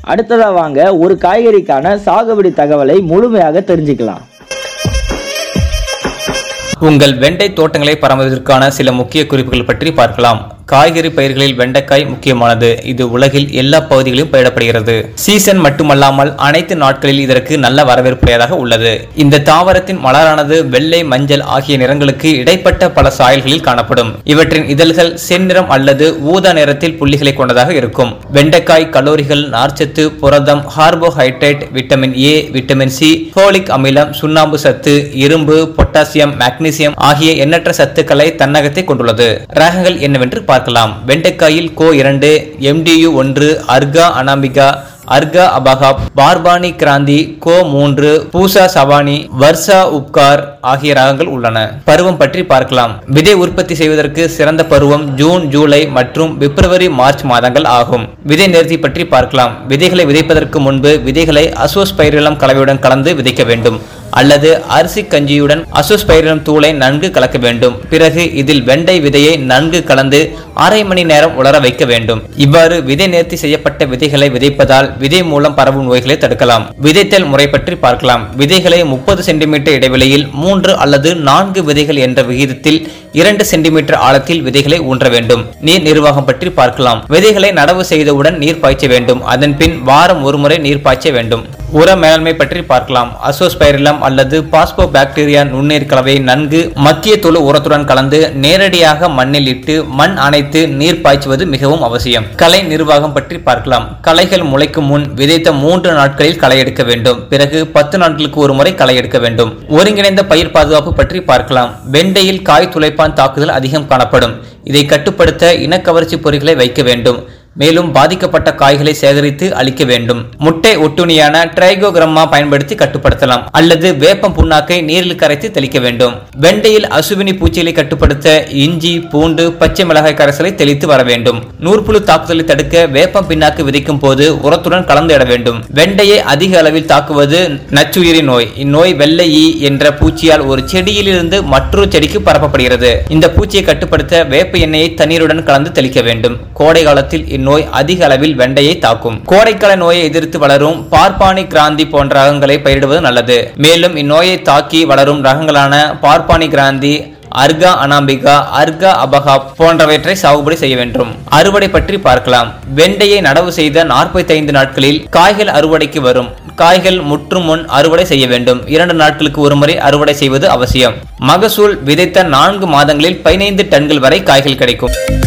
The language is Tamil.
அடுத்ததா வாங்க ஒரு காய்கறிக்கான சாகுபடி தகவலை முழுமையாக தெரிஞ்சுக்கலாம் உங்கள் வெண்டை தோட்டங்களை பராமரிப்பதற்கான சில முக்கிய குறிப்புகள் பற்றி பார்க்கலாம் காய்கறி பயிர்களில் வெண்டைக்காய் முக்கியமானது இது உலகில் எல்லா பகுதிகளிலும் பயிரிடப்படுகிறது சீசன் மட்டுமல்லாமல் அனைத்து நாட்களில் இதற்கு நல்ல வரவேற்புடையதாக உள்ளது இந்த தாவரத்தின் மலரானது வெள்ளை மஞ்சள் ஆகிய நிறங்களுக்கு இடைப்பட்ட பல சாயல்களில் காணப்படும் இவற்றின் இதழ்கள் செந்நிறம் அல்லது ஊதா நிறத்தில் புள்ளிகளை கொண்டதாக இருக்கும் வெண்டைக்காய் கலோரிகள் நார்ச்சத்து புரதம் carbohydrate vitamin A vitamin C folic அமிலம் சுண்ணாம்பு சத்து இரும்பு பொட்டாசியம் மாக்னீசியம் ஆகிய எண்ணற்ற சத்துக்களை தன்னகத்தை கொண்டுள்ளது ரகங்கள் என்னவென்று பார்க்கலாம் வெண்டைக்காயில் கோ இரண்டு எம்டியு ஒன்று அர்கா அனாமிகா அர்கா அபகாப் பார்பானி கிராந்தி கோ மூன்று பூசா சவானி வர்ஷா உப்கார் ஆகிய ரகங்கள் உள்ளன பருவம் பற்றி பார்க்கலாம் விதை உற்பத்தி செய்வதற்கு சிறந்த பருவம் ஜூன் ஜூலை மற்றும் பிப்ரவரி மார்ச் மாதங்கள் ஆகும் விதை நேர்த்தி பற்றி பார்க்கலாம் விதைகளை விதைப்பதற்கு முன்பு விதைகளை அசோஸ்பைரிலம் கலவையுடன் கலந்து விதைக்க வேண்டும் அல்லது அரிசி கஞ்சியுடன் அசோஸ்பைரிலம் தூளை நன்கு கலக்க வேண்டும் பிறகு இதில் வெண்டை விதையை நன்கு கலந்து அரை மணி நேரம் உலர வைக்க வேண்டும் இவ்வாறு விதை நேர்த்தி செய்யப்பட்ட விதைகளை விதைப்பதால் விதை மூலம் பரவும் நோய்களை தடுக்கலாம் விதைத்தல் முறை பற்றி பார்க்கலாம் விதைகளை முப்பது சென்டிமீட்டர் இடைவெளியில் மூன்று அல்லது நான்கு விதைகள் என்ற விகிதத்தில் இரண்டு சென்டிமீட்டர் ஆழத்தில் விதைகளை ஊன்ற வேண்டும் நீர் நிர்வாகம் பற்றி பார்க்கலாம் விதைகளை நடவு செய்தவுடன் நீர் பாய்ச்ச வேண்டும் அதன் பின் வாரம் ஒருமுறை நீர் பாய்ச்ச வேண்டும் உர மேலாண்மை பற்றி பார்க்கலாம் அசோஸ்பைரிலம் அல்லது பாஸ்போ பாக்டீரியா நுண்ணீர் கலவையை நன்கு மக்கிய தொழு உரத்துடன் கலந்து நேரடியாக மண்ணில் இட்டு மண் அணைத்து நீர் பாய்ச்சுவது மிகவும் அவசியம் கலை நிர்வாகம் பற்றி பார்க்கலாம் களைகள் முளைக்கும் முன் விதைத்த மூன்று நாட்களில் களை எடுக்க வேண்டும் பிறகு பத்து நாட்களுக்கு ஒரு முறை களை எடுக்க வேண்டும் ஒருங்கிணைந்த பயிர் பாதுகாப்பு பற்றி பார்க்கலாம் வெண்டையில் காய் துளைப்பான் தாக்குதல் அதிகம் காணப்படும் இதை கட்டுப்படுத்த இனக்கவர்ச்சி பொறிகளை வைக்க வேண்டும் மேலும் பாதிக்கப்பட்ட காய்களை சேகரித்து அளிக்க வேண்டும் முட்டை ஒட்டுணியான ட்ரைகோகிரம்மா பயன்படுத்தி கட்டுப்படுத்தலாம் அல்லது வேப்பம் புண்ணாக்கை நீரில் கரைத்து தெளிக்க வேண்டும் வெண்டையில் அசுவினி பூச்சிகளை கட்டுப்படுத்த இஞ்சி பூண்டு பச்சை மிளகாய் கரைசலை தெளித்து வர வேண்டும் நூற்புழு தாக்குதலை தடுக்க வேப்பம் பின்னாக்கு விதைக்கும் போது உரத்துடன் கலந்து இட வேண்டும் வெண்டையை அதிக அளவில் தாக்குவது நச்சுயிரி நோய் இந்நோய் வெள்ளை ஈ என்ற பூச்சியால் ஒரு செடியிலிருந்து மற்றொரு செடிக்கு பரப்பப்படுகிறது இந்த பூச்சியை கட்டுப்படுத்த வேப்ப எண்ணெயை தண்ணீருடன் கலந்து தெளிக்க வேண்டும் கோடை காலத்தில் இந்நோய் அதிக அளவில் வெண்டையை தாக்கும் கோடைக்கால நோயை எதிர்த்து வளரும் பார்ப்பானி கிராந்தி போன்ற ரகங்களை பயிரிடுவது நல்லது மேலும் இந்நோயை தாக்கி வளரும் ரகங்களான பார்ப்பானி கிராந்தி அர்கா அனாம்பிகா அர்கா அபகா போன்றவற்றை சாகுபடி செய்ய வேண்டும் அறுவடை பற்றி பார்க்கலாம் வெண்டையை நடவு செய்த 45 நாட்களில் காய்கள் அறுவடைக்கு வரும் காய்கள் முற்றும் முன் அறுவடை செய்ய வேண்டும் இரண்டு நாட்களுக்கு ஒருமுறை அறுவடை செய்வது அவசியம் மகசூல் விதைத்த நான்கு மாதங்களில் பதினைந்து டன்கள் வரை காய்கள் கிடைக்கும்